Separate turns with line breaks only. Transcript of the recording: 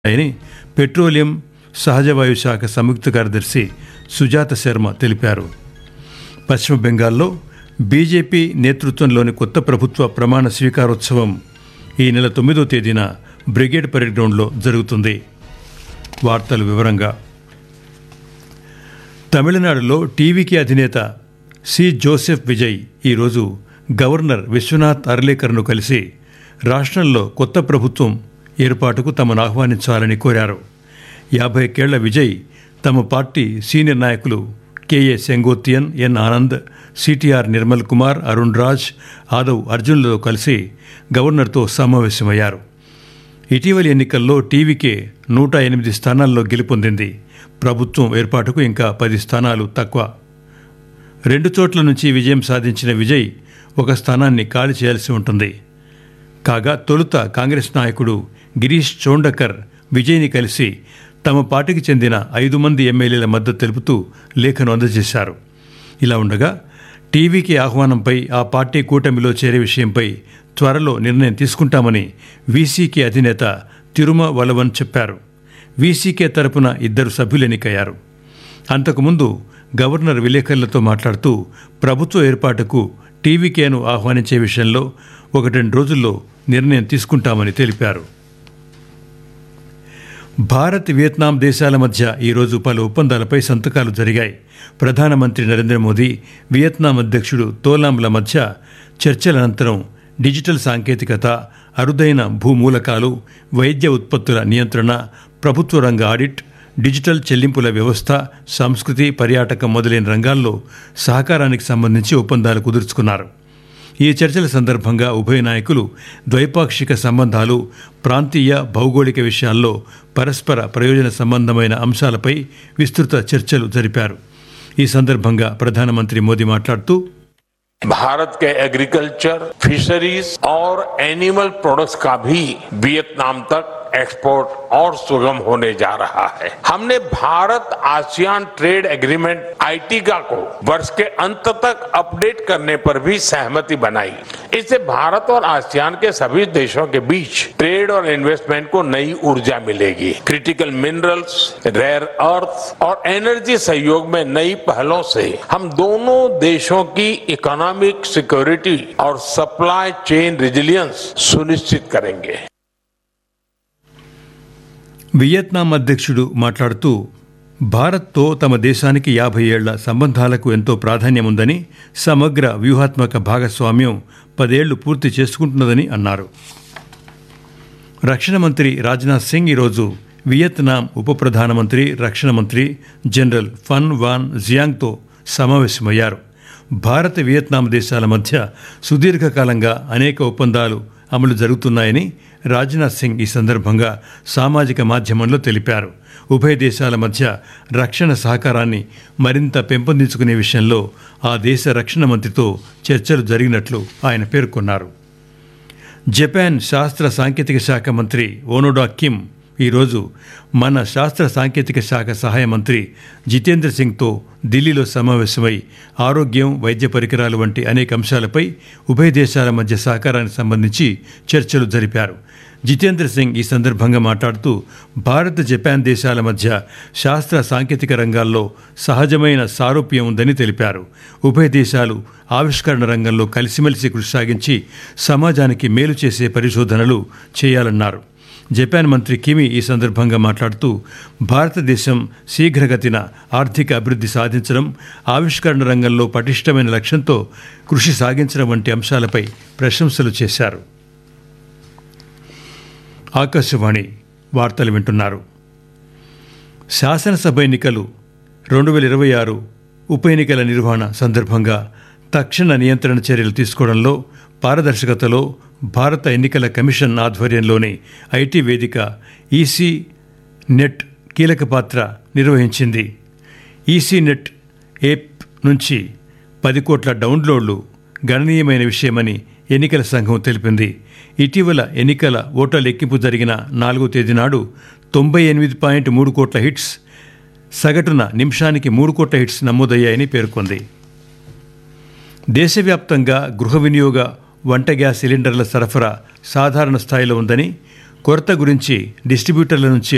అని పెట్రోలియం సహజవాయు శాఖ సంయుక్త కార్యదర్శి సుజాత శర్మ తెలిపారు పశ్చిమ బెంగాల్లో బీజేపీ నేతృత్వంలోని కొత్త ప్రభుత్వ ప్రమాణ స్వీకారోత్సవం ఈ నెల తొమ్మిదో తేదీన బ్రిగేడ్ పరేడ్ గ్రౌండ్లో జరుగుతుంది వార్తలు వివరంగా తమిళనాడులో టీవీకి అధినేత సి జోసెఫ్ విజయ్ ఈరోజు గవర్నర్ విశ్వనాథ్ అర్లేకర్ను కలిసి రాష్ట్రంలో కొత్త ప్రభుత్వం ఏర్పాటుకు తమను ఆహ్వానించాలని కోరారు యాభై కేళ్ల విజయ్ తమ పార్టీ సీనియర్ నాయకులు KA Sengottaiyan N Anand CTR Nirmal Kumar Arun Raj Aadhav అర్జున్లతో కలిసి గవర్నర్తో సమావేశమయ్యారు ఇటీవలి ఎన్నికల్లో టీవీకే నూట ఎనిమిది స్థానాల్లో గెలుపొందింది ప్రభుత్వం ఏర్పాటుకు ఇంకా పది స్థానాలు తక్కువ రెండు చోట్ల నుంచి విజయం సాధించిన విజయ్ ఒక స్థానాన్ని ఖాళీ చేయాల్సి ఉంటుంది కాగా తొలుత కాంగ్రెస్ నాయకుడు గిరీష్ చోండకర్ విజయ్ని కలిసి తమ పార్టీకి చెందిన ఐదు మంది ఎమ్మెల్యేల మద్దతు తెలుపుతూ లేఖను అందజేశారు ఇలా ఉండగా టీవీకి ఆహ్వానంపై ఆ పార్టీ కూటమిలో చేరే విషయంపై త్వరలో నిర్ణయం తీసుకుంటామని వీసీకే అధినేత తిరుమ వలవన్ చెప్పారు వీసీకే తరపున ఇద్దరు సభ్యులు ఎన్నికయ్యారు అంతకుముందు గవర్నర్ విలేకరులతో మాట్లాడుతూ ప్రభుత్వ ఏర్పాటుకు టీవీకేను ఆహ్వానించే విషయంలో ఒకటి రెండు రోజుల్లో నిర్ణయం తీసుకుంటామని తెలిపారు భారత్ వియత్నాం దేశాల మధ్య ఈరోజు పలు ఒప్పందాలపై సంతకాలు జరిగాయి ప్రధానమంత్రి నరేంద్ర మోదీ వియత్నాం అధ్యక్షుడు తోలాంల మధ్య చర్చల అనంతరం డిజిటల్ సాంకేతికత అరుదైన భూమూలకాలు వైద్య ఉత్పత్తుల నియంత్రణ ప్రభుత్వ రంగ ఆడిట్ డిజిటల్ చెల్లింపుల వ్యవస్థ సంస్కృతి పర్యాటకం మొదలైన రంగాల్లో సహకారానికి సంబంధించి ఒప్పందాలు కుదుర్చుకున్నారు ఈ చర్చల సందర్భంగా ఉభయ నాయకులు ద్వైపాక్షిక సంబంధాలు ప్రాంతీయ భౌగోళిక విషయాల్లో పరస్పర ప్రయోజన సంబంధమైన అంశాలపై విస్తృత చర్చలు జరిపారు ఈ సందర్భంగా ప్రధానమంత్రి మోదీ మాట్లాడుతూ
भारत के एग्रीकल्चर फिशरीज और एनिमल प्रोडक्ट्स का भी वियतनाम तक एक्सपोर्ट और सुगम होने जा रहा है हमने भारत आसियान ट्रेड एग्रीमेंट आईटीका को वर्ष के अंत तक अपडेट करने पर भी सहमति बनाई इससे भारत और आसियान के सभी देशों के बीच ट्रेड और इन्वेस्टमेंट को नई ऊर्जा मिलेगी क्रिटिकल मिनरल्स रेयर अर्थ और एनर्जी सहयोग में नई पहलों से हम दोनों देशों की इकोनॉमिक सिक्योरिटी और सप्लाई चेन रिजिलियंस सुनिश्चित करेंगे
వియత్నాం అధ్యక్షుడు మాట్లాడుతూ భారత్తో తమ దేశానికి యాభై ఏళ్ల సంబంధాలకు ఎంతో ప్రాధాన్యముందని సమగ్ర వ్యూహాత్మక భాగస్వామ్యం పదేళ్లు పూర్తి చేసుకుంటున్నదని అన్నారు రక్షణ మంత్రి రాజ్నాథ్ సింగ్ ఈరోజు వియత్నాం ఉప ప్రధానమంత్రి రక్షణ మంత్రి జనరల్ ఫన్ వాన్ జియాంగ్తో సమావేశమయ్యారు భారత్ వియత్నాం దేశాల మధ్య సుదీర్ఘకాలంగా అనేక ఒప్పందాలు అమలు జరుగుతున్నాయని రాజ్నాథ్ సింగ్ ఈ సందర్భంగా సామాజిక మాధ్యమంలో తెలిపారు ఉభయ దేశాల మధ్య రక్షణ సహకారాన్ని మరింత పెంపొందించుకునే విషయంలో ఆ దేశ రక్షణ మంత్రితో చర్చలు జరిగినట్లు ఆయన పేర్కొన్నారు జపాన్ శాస్త్ర సాంకేతిక శాఖ మంత్రి ఓనోడా కిమ్ ఈరోజు మన శాస్త్ర సాంకేతిక శాఖ సహాయ మంత్రి జితేంద్ర సింగ్తో ఢిల్లీలో సమావేశమై ఆరోగ్యం వైద్య పరికరాలు వంటి అనేక అంశాలపై ఉభయ దేశాల మధ్య సహకారానికి సంబంధించి చర్చలు జరిపారు జితేంద్ర సింగ్ ఈ సందర్భంగా మాట్లాడుతూ భారత్ జపాన్ దేశాల మధ్య శాస్త్ర సాంకేతిక రంగాల్లో సహజమైన సారూప్యం ఉందని తెలిపారు ఉభయ దేశాలు ఆవిష్కరణ రంగంలో కలిసిమెలిసి కృషి సాగించి సమాజానికి మేలు చేసే పరిశోధనలు చేయాలన్నారు జపాన్ మంత్రి కిమి ఈ సందర్భంగా మాట్లాడుతూ భారతదేశం శీఘ్రగతిన ఆర్థిక అభివృద్ధి సాధించడం ఆవిష్కరణ రంగంలో పటిష్టమైన లక్ష్యంతో కృషి సాగించడం వంటి అంశాలపై ప్రశంసలు చేశారు ఆకాశవాణి వార్తలు వింటున్నారు శాసనసభ ఎన్నికలు రెండు వేల ఇరవై ఆరు ఉప ఎన్నికల నిర్వహణ సందర్భంగా తక్షణ నియంత్రణ చర్యలు తీసుకోవడంలో పారదర్శకతలో భారత ఎన్నికల కమిషన్ ఆధ్వర్యంలోని ఐటీ వేదిక ఈసీ నెట్ కీలక పాత్ర నిర్వహించింది ఈసీ నెట్ యాప్ నుంచి పది కోట్ల డౌన్లోడ్లు గణనీయమైన విషయమని ఎన్నికల సంఘం తెలిపింది ఇటీవల ఎన్నికల ఓట్ల లెక్కింపు జరిగిన నాలుగో తేదీ నాడు తొంభై ఎనిమిది పాయింట్ మూడు కోట్ల హిట్స్ సగటున నిమిషానికి మూడు కోట్ల హిట్స్ నమోదయ్యాయని పేర్కొంది దేశవ్యాప్తంగా గృహ వినియోగ వంట గ్యాస్ సిలిండర్ల సరఫరా సాధారణ స్థాయిలో ఉందని కొరత గురించి డిస్ట్రిబ్యూటర్ల నుంచి